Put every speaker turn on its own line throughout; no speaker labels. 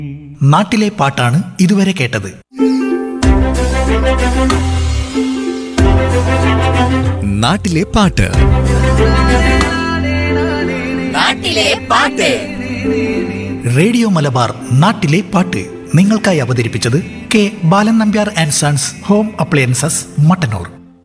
നാട്ടിലെ പാട്ടാണ് ഇതുവരെ കേട്ടത്
നാട്ടിലെ പാട്ട്
നാട്ടിലെ പാട്ട്
റേഡിയോ മലബാർ നാട്ടിലെ പാട്ട് നിങ്ങൾക്കായി അവതരിപ്പിച്ചത് K Balan Nambiar and sons home appliances Mattannur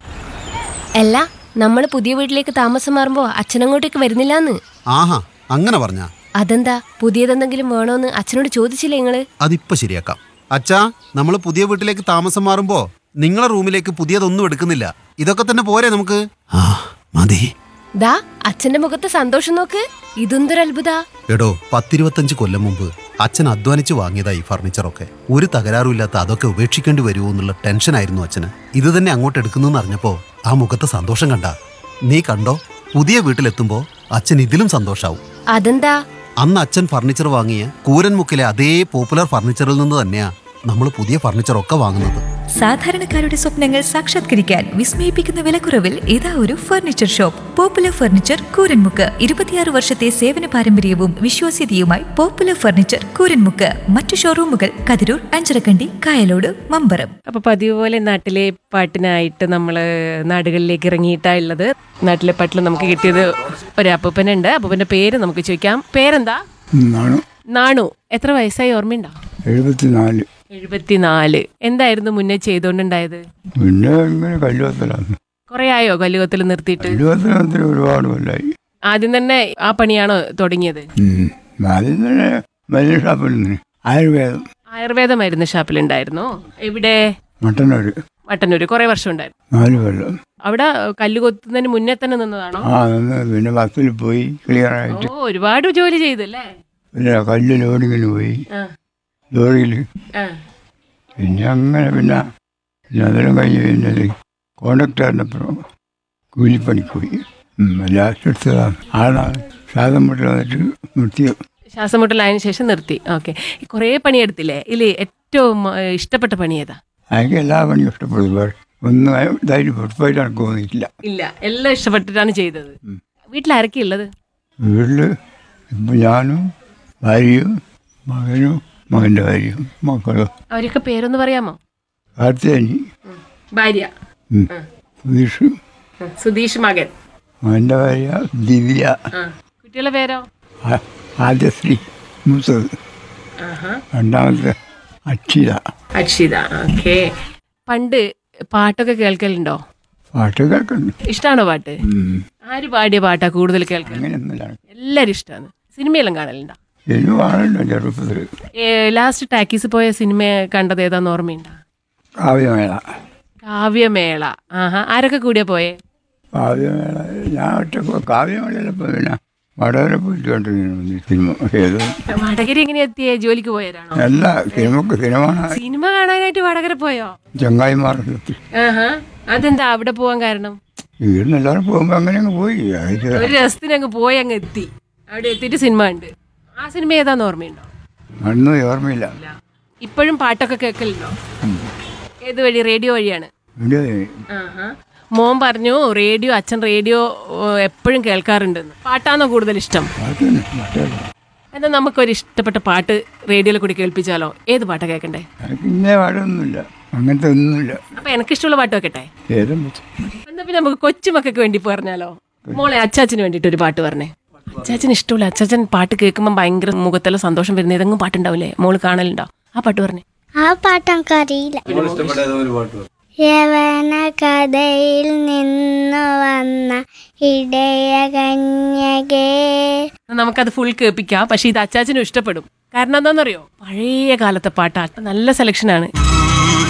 അല്ല നമ്മൾ പുതിയ വീട്ടിലേക്ക് താമസം മാറുമ്പോ അച്ഛനങ്ങോട്ടേക്ക് വരുന്നില്ലാന്ന്
ആഹാ അങ്ങനെ പറഞ്ഞ
അതെന്താ പുതിയതെന്തെങ്കിലും വേണോന്ന് അച്ഛനോട് ചോദിച്ചില്ലേ നിങ്ങള്
അതിപ്പോ ശരിയാക്കാം അച്ഛാ നമ്മൾ പുതിയ വീട്ടിലേക്ക് താമസം മാറുമ്പോ നിങ്ങളെ റൂമിലേക്ക് പുതിയതൊന്നും എടുക്കുന്നില്ല ഇതൊക്കെ തന്നെ പോരെ നമുക്ക് ആ മതി
ദാ അച്ഛന്റെ മുഖത്തെ സന്തോഷം നോക്ക് ഇതെന്തൊരു അത്ഭുത
എടോ പത്തിരുപത്തഞ്ച് കൊല്ലം മുമ്പ് അച്ഛൻ അധ്വാനിച്ച് വാങ്ങിയതാ ഈ ഫർണിച്ചറൊക്കെ ഒരു തകരാറുമില്ലാത്ത അതൊക്കെ ഉപേക്ഷിക്കേണ്ടി വരുമോ എന്നുള്ള ടെൻഷനായിരുന്നു അച്ഛന് ഇത് തന്നെ അങ്ങോട്ട് എടുക്കുന്നു അറിഞ്ഞപ്പോ ആ മുഖത്തെ സന്തോഷം കണ്ട നീ കണ്ടോ പുതിയ വീട്ടിലെത്തുമ്പോ അച്ഛൻ ഇതിലും സന്തോഷാവും
അതെന്താ
അന്ന് അച്ഛൻ ഫർണിച്ചർ വാങ്ങിയ കൂരൻമുക്കിലെ അതേ പോപ്പുലർ ഫർണിച്ചറിൽ നിന്ന് തന്നെയാ നമ്മൾ പുതിയ ഫർണിച്ചറൊക്കെ വാങ്ങുന്നത്
സാധാരണക്കാരുടെ സ്വപ്നങ്ങൾ സാക്ഷാത്കരിക്കാൻ വിസ്മയിപ്പിക്കുന്ന വിലക്കുറവിൽ ഇതാ ഒരു furniture shop popular furniture Kooranmukku ഇരുപത്തിയാറ് വർഷത്തെ സേവന പാരമ്പര്യവും വിശ്വാസ്യതയുമായി പോപ്പുലർ ഫർണിച്ചർ കൂരൻമുക്ക് മറ്റു ഷോറൂമുകൾ കതിരൂർ അഞ്ചരക്കണ്ടി കായലോട് മമ്പറം
അപ്പൊ പതിവ് പോലെ നാട്ടിലെ പാട്ടിനായിട്ട് നമ്മൾ നാടുകളിലേക്ക് ഇറങ്ങിയിട്ടാ ഉള്ളത് നാട്ടിലെ പാട്ടിൽ നമുക്ക് കിട്ടിയത് ഒരു അപ്പൂപ്പനുണ്ട് അപ്പൂപ്പന്റെ പേര് നമുക്ക് ചോദിക്കാം പേരെന്താ
നാണു
നാണു എത്ര വയസ്സായി ഓർമ്മയുണ്ടോ
എഴുപത്തിനാല്
എഴുപത്തിനാല് എന്തായിരുന്നു മുന്നേ ചെയ്തോണ്ടുണ്ടായത്
പിന്നെ ഇങ്ങനെ കല്ലുവത്തലാണ്
കുറെ ആയോ കല്ലുകത്തിൽ നിർത്തിയിട്ട്
കല്ലുവത്തലത്തിന് ഒരുപാട് കൊല്ലായി
ആദ്യം തന്നെ ആ പണിയാണോ തുടങ്ങിയത്
ഉം. ആദ്യം തന്നെ വലിയ ഷാപ്പിൽ നിന്ന് ആയുർവേദം
ആയുർവേദ മരുന്ന് ഷാപ്പിലുണ്ടായിരുന്നു എവിടെ
മട്ടന്നൂർ
മട്ടന്നൂര് കുറെ വർഷം ഉണ്ടായിരുന്നു
നാല് കൊല്ലം
അവിടെ കല്ല് കൊത്തുന്നതിന് മുന്നേ തന്നെ നിന്നതാണോ
ആ നിന്ന് പിന്നെ ബസ്സിൽ പോയി ക്ലിയർ
ഓ
ആയിട്ട്
ഒരുപാട് ജോലി ചെയ്തല്ലേ
പിന്നെ കല്ല് ലോഡിങ്ങിന് പോയി
ആ
ലോറിയിൽ
ആ
പിന്നെ അങ്ങനെ പിന്നെ പിന്നെ അതെല്ലാം കഴിഞ്ഞ് പിന്നെ കോണ്ടക്ടറിനപ്പുറം കൂലിപ്പണിക്ക് പോയി ലാസ്റ്റ് എടുത്തതാണ് ആളാണ് ശ്വാസം മുട്ടിൽ വന്നിട്ട് നിർത്തിയോ
ശ്വാസം മുട്ടലായതിനു ശേഷം നിർത്തി ഓക്കെ കുറേ പണിയെടുത്തില്ലേ ഇല്ലേ ഏറ്റവും ആ, ഇഷ്ടപ്പെട്ട പണി ഏതാ
എനിക്ക് എല്ലാ പണിയും ഇഷ്ടപ്പെടും പക്ഷേ ഒന്നും ഇതായിട്ട് ഉറപ്പായിട്ട് എനിക്ക് തോന്നിയിട്ടില്ല
ഇല്ല എല്ലാം ഇഷ്ടപ്പെട്ടിട്ടാണ് ചെയ്തത് വീട്ടിൽ ആരൊക്കെ ഉള്ളത്
വീട്ടിൽ ഇപ്പം ഞാനും ഭാര്യയും മകനും മകൻ്റെ ഭാര്യയും മക്കളും
അവരൊക്കെ പേരൊന്ന് പറയാമോ
കാർത്തേനി
ഭാര്യ
ഉം. സുധീഷ്
ഉം, സുധീഷ് മകൻ
മകൻ്റെ ഭാര്യ ദിവ്യ
ആ കുട്ടികളുടെ പേരോ
ആ- ആദ്യശ്രീ മൂത്തത്
ആഹാ
രണ്ടാമത്തെ അക്ഷിത
അക്ഷിത ഓക്കെ പണ്ട് പാട്ടൊക്കെ കേൾക്കലുണ്ടോ
പാട്ട് കേൾക്കുന്നുണ്ട്
ഇഷ്ടമാണോ പാട്ട്
ഉം.
ആര് പാടിയ പാട്ടാ കൂടുതൽ കേൾക്കൽ
അങ്ങനെയൊന്നുമില്ല
എല്ലാരും ഇഷ്ടമാണ് സിനിമയെല്ലാം കാണലുണ്ടോ
എനിക്ക് കാണുന്നുണ്ട് ചെറുപ്പത്തിൽ
ലാസ്റ്റ് ടാക്കീസ് പോയ സിനിമ കണ്ടത് ഏതാന്ന് ഓർമ്മയുണ്ടോ
കാവ്യമേള
കാവ്യമേള ആഹാ ആരൊക്കെ കൂടിയാ പോയേ
കാവ്യമേള ഞാൻ ഒറ്റ കാവ്യമേളയിലപ്പോൾ പിന്നെ വടകര പോയിട്ട് കണ്ടിരുന്നു സിനിമ ഏത്
വടകര എങ്ങനെ എത്തിയേ ജോലിക്ക് പോയതാണോ
അല്ല സിനിമക്ക് സിനിമ കാണാൻ
സിനിമ കാണാനായിട്ട് വടകര പോയോ
ചങ്ങായിമാർ
ആഹാ അതെന്താ അവിടെ പോവാൻ കാരണം
വീടിന് എല്ലാവരും പോകുമ്പോൾ അങ്ങനെ അങ്ങ് പോയി അത്
ഒരു രസത്തിന് അങ്ങ് പോയി അങ്ങ് എത്തി അവിടെ എത്തിയിട്ട് സിനിമ ഉണ്ട് ആ സിനിമ ഏതാന്ന് ഓർമ്മയുണ്ടോ
ഒന്നും ഓർമ്മയില്ല
ഇപ്പോഴും പാട്ടൊക്കെ കേൾക്കലുണ്ടോ ഏത് വഴി റേഡിയോ വഴിയാണ്
ഇവിടെ
ആഹാ. മോൻ പറഞ്ഞു റേഡിയോ അച്ഛൻ റേഡിയോ എപ്പോഴും കേൾക്കാറുണ്ടെന്ന് പാട്ടാണോ കൂടുതൽ ഇഷ്ടം
പാട്ടൊന്നും പാട്ടല്ല
എന്നാൽ നമുക്കൊരു ഇഷ്ടപ്പെട്ട പാട്ട് റേഡിയോയിൽ കൂടി കേൾപ്പിച്ചാലോ ഏത് പാട്ടാ കേൾക്കണ്ടേ
എനിക്ക് ഇന്നേ പാടൊന്നുമില്ല അങ്ങനത്തെ ഒന്നുമില്ല
അപ്പൊ എനിക്കിഷ്ടമുള്ള പാട്ട് വെക്കട്ടെ
ഏതും
എന്നാ പിന്നെ നമുക്ക് കൊച്ചുമക്കൾക്ക് വേണ്ടി പറഞ്ഞാലോ മോളെ അച്ചാച്ചന് വേണ്ടിയിട്ട് ഒരു പാട്ട് പറഞ്ഞേ അച്ചാച്ചന് ഇഷ്ടമില്ല അച്ചാച്ചൻ പാട്ട് കേൾക്കുമ്പോൾ ഭയങ്കര മുഖത്തെല്ലാം സന്തോഷം വരുന്ന ഏതെങ്കിലും പാട്ടുണ്ടാവില്ലേ മോള് കാണലുണ്ടോ ആ പാട്ട് പറഞ്ഞേ
ആ പാട്ട് എനിക്കറിയില്ല യവന കഥയിൽ നിന്നു വന്ന ഇടയ കന്യകേ
എന്നാ നമുക്കത് ഫുൾ കേൾപ്പിക്കാം പക്ഷെ ഇത് അച്ചാച്ചനും ഇഷ്ടപ്പെടും കാരണം എന്താണെന്നറിയോ പഴയ കാലത്തെ പാട്ടാ നല്ല സെലക്ഷനാണ്